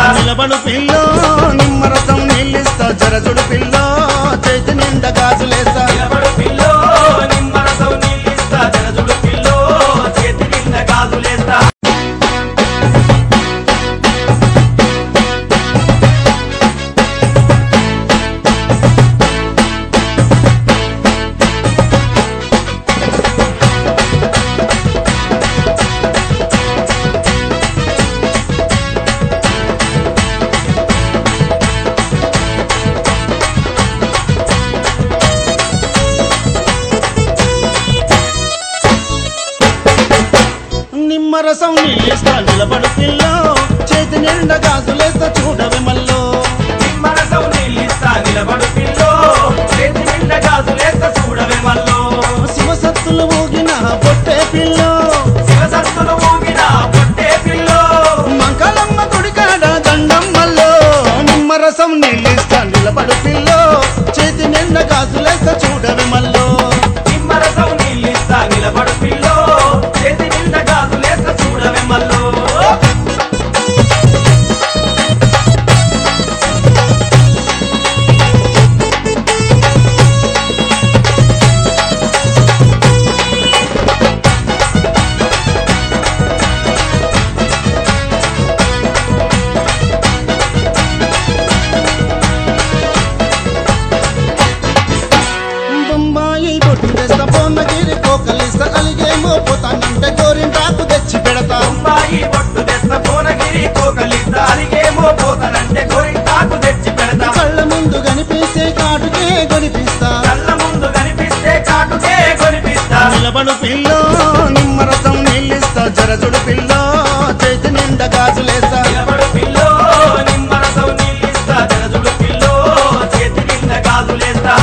నిలబడు పిల్లో నిమ్మరసం నీళ్ళిస్తా జరజుడు పిల్లో చేతి నిండా గాజులేస్తా నిలబడు పిల్లో నిమ్మరసం నీళ్ళిస్తా జనజుడు పిల్లో చేతి నిండా గాజులేస్తా నిమ్మరసం నీళ్ళిస్తా నిలబడు పిల్లో చేతి నిండా గాజులేస్తా చూడవే మల్లో నిమ్మరసం నీళ్ళిస్తా నిలబడు పిల్లో చేతి నిండా గాజులేస్తా చూడవే మల్లో శివసత్తులు ఊగిన పొట్టే పిల్లో శివసత్తులు ఊగిన పొట్టే పిల్లో మంకలమ్మ గుడికాడ దండం మల్లో నిమ్మరసం నీళ్ళిస్తా నిలబడు పిల్లో చేతి నిండా గాజులేస్తా చూడవే మల్లో నిమ్మరసం నీళ్ళిస్తా నిలబడు పిల్లో చేతి నిండా గాజులేస్తా చూడవే మల్లో బొమ్మాయి బొట్టు తెస్తా బొమ్మగిరి కోకలిస్తా అలిగేమో పోతానంటే గోరింటాకు తెచ్చి పెడతా అమ్మాయి బొట్టు తెస్తా భువనగిరి కోకలిస్తా అలిగేమో పోతానంటే గోరింటాకు తెచ్చి పెడతా కళ్ళ ముందు కనిపిస్తే కాటుకే కొనిపిస్తా కళ్ళ ముందు కనిపిస్తే చాటుకే కొనిపిస్తా నిలబడు పిల్లో నిమ్మరసం నీళ్ళిస్తా జరజుడు పిల్లో చేతి నిండా గాజులేస్తా నిలబడు పిల్లో నిమ్మరసం నీళ్ళిస్తా జనజుడు పిల్లో చేతి నిండా గాజులేస్తా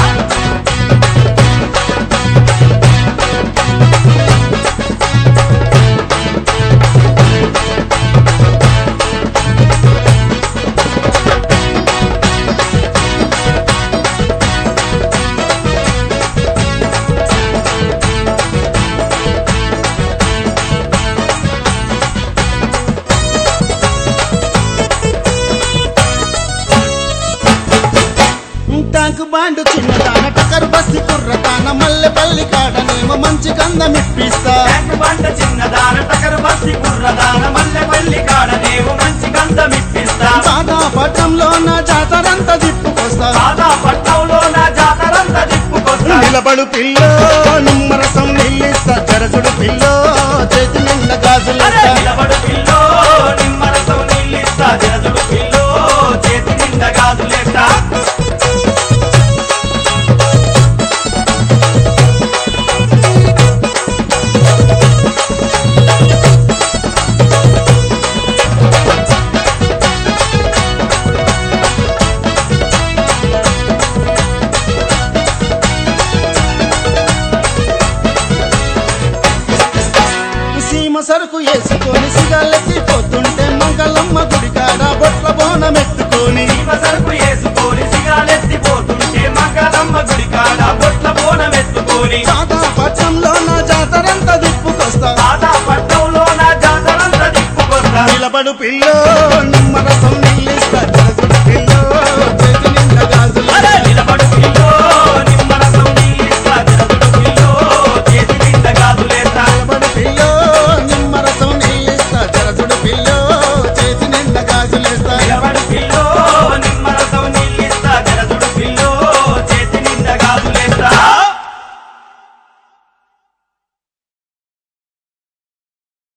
టాంకు బాండు చిన్నదాన టకరు బస్సి కుర్రతాన మల్లెపల్లి కాడనేమో మంచి గంధం ఇప్పిస్తా ట్యాంక్ బండ చిన్నదాన టకరు బస్సి కుర్రదాన మల్లెపల్లి కాడనేమో మంచి గంధం ఇప్పిస్తా సాదా పట్టంలో నా జాతరంతా తిప్పుకొస్తా సాదా పట్టంలో నా జాతరంతా తిప్పుకొస్తా నిలబడు పిల్లో నిమ్మరసం నీళ్ళిస్తా జరజుడు పిల్లో చేతి నిండా అరే గాజులేస్తా నిలబడు పిల్ల